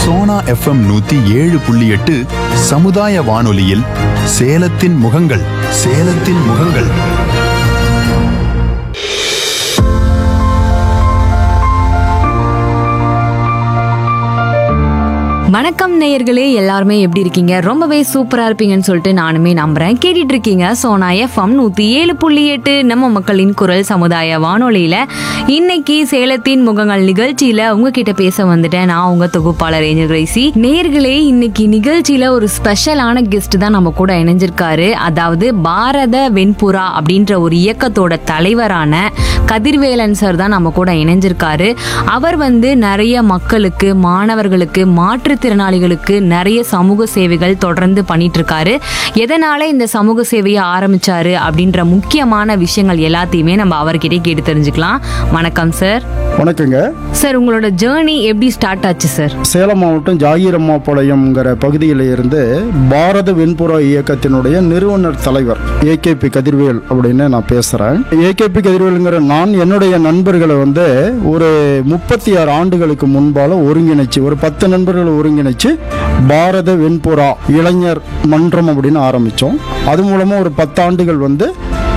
Sona FM நூத்தி ஏழு புள்ளி எட்டு சமுதாய வானொலியில் சேலத்தின் முகங்கள் சேலத்தின் முகங்கள் வணக்கம் நேயர்களே எல்லாருமே எப்படி இருக்கீங்க ரொம்பவே சூப்பரா இருப்பீங்கன்னு சொல்லிட்டு நானுமே நம்புறேன் கேட்டுட்டு இருக்கீங்க சோனா எஃப்எம் நூத்தி ஏழு புள்ளி எட்டு நம்ம மக்களின் குரல் சமுதாய வானொலியில இன்னைக்கு சேலத்தின் முகங்கள் நிகழ்ச்சியில உங்ககிட்ட பேச வந்துட்டேன் நான் உங்க தொகுப்பாளர் ஏஞ்சல் கிரைசி நேயர்களே இன்னைக்கு நிகழ்ச்சியில ஒரு ஸ்பெஷலான கெஸ்ட் தான் நம்ம கூட இணைஞ்சிருக்காரு அதாவது பாரத வெண்புறா அப்படின்ற ஒரு இயக்கத்தோட தலைவரான கதிர்வேலன் சார் தான் நம்ம கூட இணைஞ்சிருக்காரு அவர் வந்து நிறைய மக்களுக்கு மாணவர்களுக்கு மாற்றுத்திறனாளிகளுக்கு நிறைய சமூக சேவைகள் தொடர்ந்து பண்ணிட்டு இருக்காரு எதனால இந்த சமூக சேவையை ஆரம்பிச்சாரு அப்படின்ற முக்கியமான விஷயங்கள் எல்லாத்தையுமே நம்ம அவர்கிட்ட கேட்டு தெரிஞ்சுக்கலாம் வணக்கம் சார் வணக்கங்க சார் உங்களோட ஜேர்னி எப்படி ஸ்டார்ட் ஆச்சு சார் சேலம் மாவட்டம் ஜாகிரம்மாபாளையம்ங்கிற பகுதியில் இருந்து பாரத வெண்புறா இயக்கத்தினுடைய நிறுவனர் தலைவர் ஏகேபி கதிர்வேல் அப்படின்னு நான் பேசுகிறேன் ஏகேபி கதிர்வேலுங்கிற நான் என்னுடைய நண்பர்களை வந்து ஒரு முப்பத்தி ஆறு ஆண்டுகளுக்கு முன்பால ஒருங்கிணைச்சு ஒரு பத்து நண்பர்களை ஒருங்கிணைச்சு பாரத வெண்புறா இளைஞர் மன்றம் அப்படின்னு ஆரம்பித்தோம் அது மூலமாக ஒரு பத்தாண்டுகள் வந்து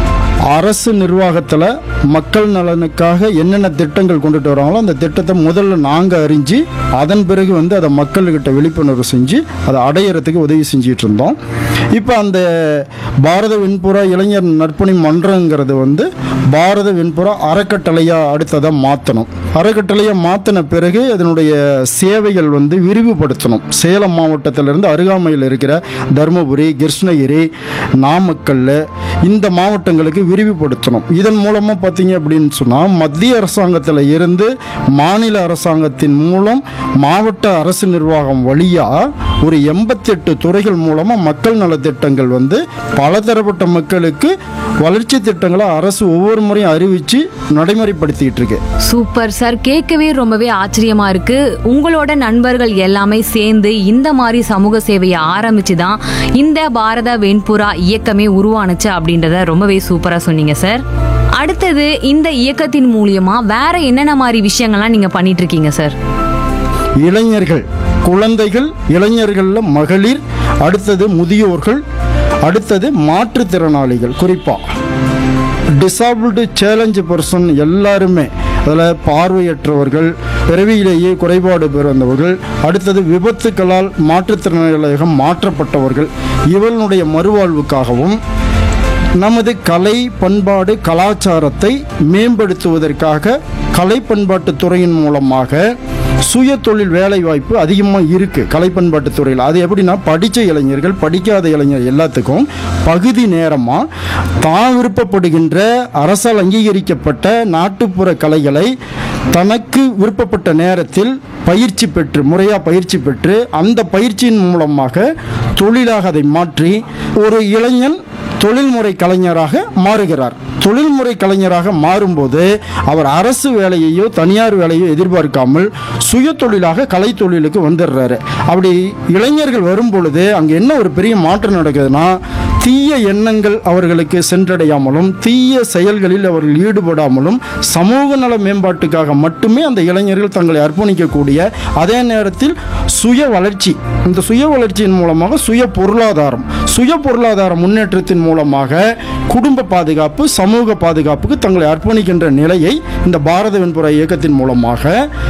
அரசு நிர்வாகத்தில் மக்கள் நலனுக்காக என்னென்ன திட்டங்கள் கொண்டுட்டு வராங்களோ அந்த திட்டத்தை முதல்ல நாங்கள் அறிஞ்சு அதன் பிறகு வந்து அதை மக்கள்கிட்ட விழிப்புணர்வு செஞ்சு அதை அடையிறதுக்கு உதவி செஞ்சிட்டு இருந்தோம் இப்போ அந்த பாரத வெண்புறா இளைஞர் நற்பணி மன்றங்கிறது வந்து பாரத வெண்புறா அறக்கட்டளையாக அடுத்ததாக மாற்றணும் அறக்கட்டளையை மாற்றின பிறகு அதனுடைய சேவைகள் வந்து விரிவுபடுத்தணும் சேலம் மாவட்டத்திலிருந்து அருகாமையில் இருக்கிற தருமபுரி கிருஷ்ணகிரி நாமக்கல் இந்த மாவட்டங்களுக்கு விரிவுபடுத்தணும் இதன் மூலமாக பார்த்தீங்க அப்படின்னு சொன்னால் மத்திய அரசாங்கத்தில் இருந்து மாநில அரசாங்கத்தின் மூலம் மாவட்ட அரசு நிர்வாகம் வழியாக ஒரு எண்பத்தெட்டு துறைகள் மூலமாக மக்கள் நலத்திட்டங்கள் வந்து பலதரப்பட்ட மக்களுக்கு வளர்ச்சி திட்டங்களை அரசு ஒவ்வொரு முறையும் அறிவித்து நடைமுறைப்படுத்திக்கிட்டு இருக்கு சூப்பர் சார் கேட்கவே ரொம்பவே ஆச்சரியமா இருக்கு உங்களோட நண்பர்கள் எல்லாமே சேர்ந்து இந்த மாதிரி சமூக சேவையை ஆரம்பிச்சு தான் இந்த பாரத வெண்புறா இயக்கமே உருவானுச்சு அப்படின்றத ரொம்பவே சூப்பரா சொன்னீங்க சார் அடுத்தது இந்த இயக்கத்தின் மூலியமா வேற என்னென்ன மாதிரி விஷயங்கள்லாம் நீங்க பண்ணிட்டு இருக்கீங்க சார் இளைஞர்கள் குழந்தைகள் இளைஞர்களில் மகளிர் அடுத்தது முதியோர்கள் அடுத்தது மாற்றுத்திறனாளிகள் குறிப்பாக டிசாபிள்டு சேலஞ்சு பர்சன் எல்லாருமே அதில் பார்வையற்றவர்கள் பிறவியிலேயே குறைபாடு பிறந்தவர்கள் அடுத்தது விபத்துக்களால் மாற்றுத்திறனாளிகளாக மாற்றப்பட்டவர்கள் இவர்களுடைய மறுவாழ்வுக்காகவும் நமது கலை பண்பாடு கலாச்சாரத்தை மேம்படுத்துவதற்காக கலை பண்பாட்டு துறையின் மூலமாக சுய தொழில் வேலை வாய்ப்பு அதிகமாக இருக்குது கலை பண்பாட்டு துறையில் அது எப்படின்னா படித்த இளைஞர்கள் படிக்காத இளைஞர் எல்லாத்துக்கும் பகுதி நேரமாக தான் விருப்பப்படுகின்ற அரசால் அங்கீகரிக்கப்பட்ட நாட்டுப்புற கலைகளை தனக்கு விருப்பப்பட்ட நேரத்தில் பயிற்சி பெற்று முறையாக பயிற்சி பெற்று அந்த பயிற்சியின் மூலமாக தொழிலாக அதை மாற்றி ஒரு இளைஞன் தொழில்முறை கலைஞராக மாறுகிறார் தொழில்முறை கலைஞராக மாறும்போது அவர் அரசு வேலையையோ தனியார் வேலையோ எதிர்பார்க்காமல் சுய தொழிலாக கலை தொழிலுக்கு வந்துடுறாரு அப்படி இளைஞர்கள் வரும் பொழுது அங்கே என்ன ஒரு பெரிய மாற்றம் நடக்குதுன்னா தீய எண்ணங்கள் அவர்களுக்கு சென்றடையாமலும் தீய செயல்களில் அவர்கள் ஈடுபடாமலும் சமூக நல மேம்பாட்டுக்காக மட்டுமே அந்த இளைஞர்கள் தங்களை அர்ப்பணிக்கக்கூடிய அதே நேரத்தில் சுய வளர்ச்சி இந்த சுய வளர்ச்சியின் மூலமாக சுய பொருளாதாரம் சுய பொருளாதார முன்னேற்றத்தின் மூலமாக குடும்ப பாதுகாப்பு சமூக பாதுகாப்புக்கு தங்களை அர்ப்பணிக்கின்ற நிலையை இந்த பாரத வெண்புற இயக்கத்தின் மூலமாக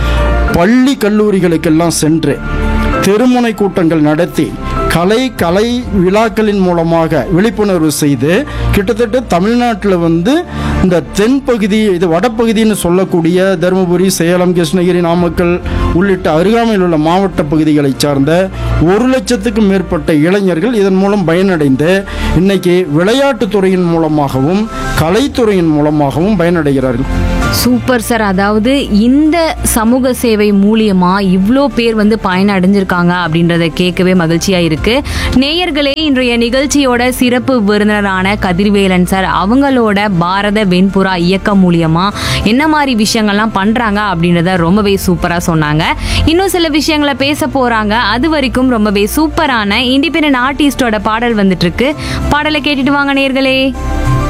பள்ளி கல்லூரிகளுக்கெல்லாம் சென்று தெருமுனை கூட்டங்கள் நடத்தி கலை கலை விழாக்களின் மூலமாக விழிப்புணர்வு செய்து கிட்டத்தட்ட தமிழ்நாட்டில் வந்து இந்த தென்பகுதி இது வடபகுதின்னு சொல்லக்கூடிய தருமபுரி சேலம் கிருஷ்ணகிரி நாமக்கல் உள்ளிட்ட அருகாமையில் உள்ள மாவட்ட பகுதிகளைச் சார்ந்த ஒரு லட்சத்துக்கும் மேற்பட்ட இளைஞர்கள் இதன் மூலம் பயனடைந்து இன்னைக்கு விளையாட்டுத் துறையின் மூலமாகவும் கலைத்துறையின் மூலமாகவும் பயனடைகிறார்கள் சூப்பர் சார் அதாவது இந்த சமூக சேவை மூலியமா இவ்வளோ பேர் வந்து பயனடைஞ்சிருக்காங்க அப்படின்றத கேட்கவே மகிழ்ச்சியா இருக்கு நேயர்களே இன்றைய நிகழ்ச்சியோட சிறப்பு விருந்தினரான கதிர்வேலன் சார் அவங்களோட பாரத வெண்புறா இயக்கம் மூலியமா என்ன மாதிரி விஷயங்கள்லாம் பண்றாங்க அப்படின்றத ரொம்பவே சூப்பரா சொன்னாங்க இன்னும் சில விஷயங்களை பேச போறாங்க அது வரைக்கும் ரொம்பவே சூப்பரான இண்டிபெண்டன்ட் ஆர்டிஸ்டோட பாடல் வந்துட்டு இருக்கு பாடலை கேட்டுட்டு வாங்க நேயர்களே